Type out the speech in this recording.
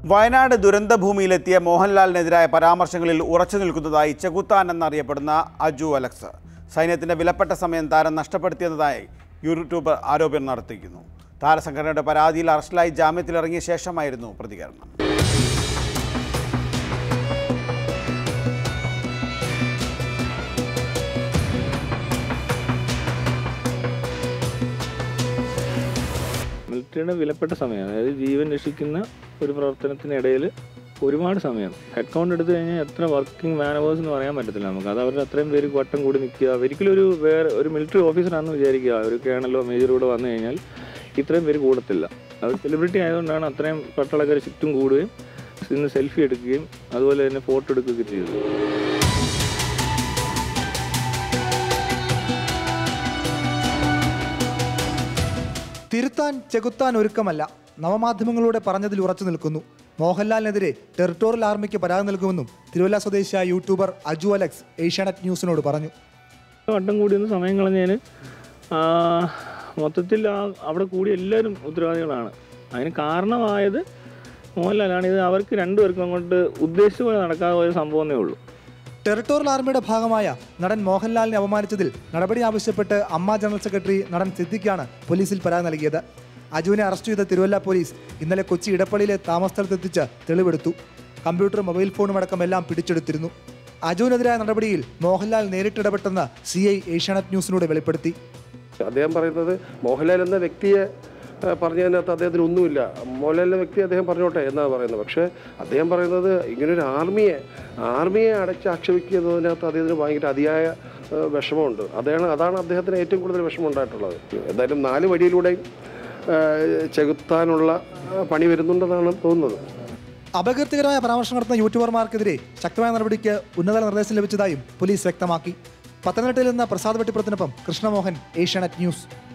വയനാട് ദുരന്തഭൂമിയിലെത്തിയ മോഹൻലാലിനെതിരായ പരാമർശങ്ങളിൽ ഉറച്ചു നിൽക്കുന്നതായി ചെകുത്താൻ എന്നറിയപ്പെടുന്ന അജു അലക്സ് സൈന്യത്തിന്റെ വിലപ്പെട്ട സമയം താരം നഷ്ടപ്പെടുത്തിയതായി യൂട്യൂബർ ആരോപണം നടത്തിയിരുന്നു താരസംഘടനയുടെ പരാതിയിൽ അറസ്റ്റിലായി ജാമ്യത്തിലിറങ്ങിയ ശേഷമായിരുന്നു പ്രതികരണം മിലിറ്ററിയുടെ വിലപ്പെട്ട സമയം അതായത് ജീവൻ രക്ഷിക്കുന്ന ഒരു പ്രവർത്തനത്തിനിടയിൽ ഒരുപാട് സമയം ഹെഡ് കൗണ്ട് എടുത്തു കഴിഞ്ഞാൽ എത്ര വർക്കിംഗ് മാനവേഴ്സ് എന്ന് പറയാൻ പറ്റത്തില്ല നമുക്ക് അത് അവരുടെ അത്രയും പേര് വട്ടം കൂടി നിൽക്കുക ഒരിക്കലും ഒരു വേറെ ഒരു മിലിറ്ററി ഓഫീസറാണെന്ന് വിചാരിക്കുക ഒരു കേണലോ മേജറോ കൂടെ വന്നു കഴിഞ്ഞാൽ ഇത്രയും പേര് കൂടത്തില്ല അത് സെലിബ്രിറ്റി ആയതുകൊണ്ടാണ് അത്രയും പട്ടാളക്കാർ ചുറ്റും കൂടുകയും ഇന്ന് സെൽഫി എടുക്കുകയും അതുപോലെ തന്നെ ഫോട്ടോ എടുക്കുകയൊക്കെ ചെയ്തത് തിരുത്താൻ ചെകുത്താൻ ഒരുക്കമല്ല നവമാധ്യമങ്ങളോടെ പറഞ്ഞതിൽ ഉറച്ചു നിൽക്കുന്നു മോഹൻലാലിനെതിരെ ടെറിട്ടോറിയൽ ആർമിക്ക് പരാതി നൽകുമെന്നും തിരുവല്ല സ്വദേശിയായ യൂട്യൂബർ അജു അലക്സ് ഏഷ്യാനെറ്റ് ന്യൂസിനോട് പറഞ്ഞു വട്ടം കൂടി ഒന്ന് സമയം കളഞ്ഞതിന് ആ, മൊത്തത്തിൽ ആ അവിടെ കൂടി എല്ലാവരും ഉത്തരവാദികളാണ് അതിന് കാരണമായത് മോഹൻലാലാണ് ഇത് അവർക്ക് രണ്ടുപേർക്കും അങ്ങോട്ട് ഉദ്ദേശിച്ച പോലെ നടക്കാതെ പോയ സംഭവമേ ഉള്ളൂ ടെറിട്ടോറിയൽ ആർമിയുടെ ഭാഗമായ നടൻ മോഹൻലാലിനെ അപമാനിച്ചതിൽ നടപടി ആവശ്യപ്പെട്ട് അമ്മ ജനറൽ സെക്രട്ടറി നടൻ സിദ്ദിഖാണ് പോലീസിൽ പരാതി നൽകിയത് അജുവിനെ അറസ്റ്റ് ചെയ്ത തിരുവല്ല പോലീസ് ഇന്നലെ കൊച്ചി ഇടപ്പള്ളിയിലെ താമസസ്ഥലത്തെത്തിച്ച് തെളിവെടുത്തു കമ്പ്യൂട്ടർ മൊബൈൽ ഫോണും അടക്കം എല്ലാം പിടിച്ചെടുത്തിരുന്നു അജുവിനെതിരായ നടപടിയിൽ മോഹൻലാൽ നേരിട്ടിടപെട്ടെന്ന് സി ഐ ഏഷ്യാനെറ്റ് ന്യൂസിനോട് വെളിപ്പെടുത്തി അദ്ദേഹം പറയുന്നത് മോഹൻലാൽ എന്ന വ്യക്തിയെ ആ, പറഞ്ഞതിനകത്ത് അദ്ദേഹത്തിന് ഒന്നുമില്ല മോഹൻലാൽ എന്ന വ്യക്തി അദ്ദേഹം പറഞ്ഞോട്ടെ എന്നാണ് പറയുന്നത് പക്ഷേ അദ്ദേഹം പറയുന്നത് ഇങ്ങനൊരു ആർമിയെ ആർമിയെ അടച്ച് ആക്ഷേപിക്കുന്നതിനകത്ത് അദ്ദേഹത്തിന് ഭയങ്കര അതിയായ ആ, വിഷമമുണ്ട് അതാണ് അതാണ് അദ്ദേഹത്തിന് ഏറ്റവും കൂടുതൽ വിഷമം ഉണ്ടായിട്ടുള്ളത് എന്തായാലും നാല് വഴിയിലൂടെയും ആ, ചെകുത്താനുള്ള ആ, പണി വരുന്നുണ്ടെന്നാണ് തോന്നുന്നത് അപകീർത്തികരമായ പരാമർശം നടത്തുന്ന യൂട്യൂബർമാർക്കെതിരെ ശക്തമായ നടപടിക്ക് ഉന്നതതല നിർദ്ദേശം ലഭിച്ചതായും പോലീസ് വ്യക്തമാക്കി പത്തനംതിട്ടയിൽ നിന്ന് പ്രസാദ് വെട്ടിപ്പുറത്തിനൊപ്പം കൃഷ്ണമോഹൻ ഏഷ്യാനെറ്റ് ന്യൂസ്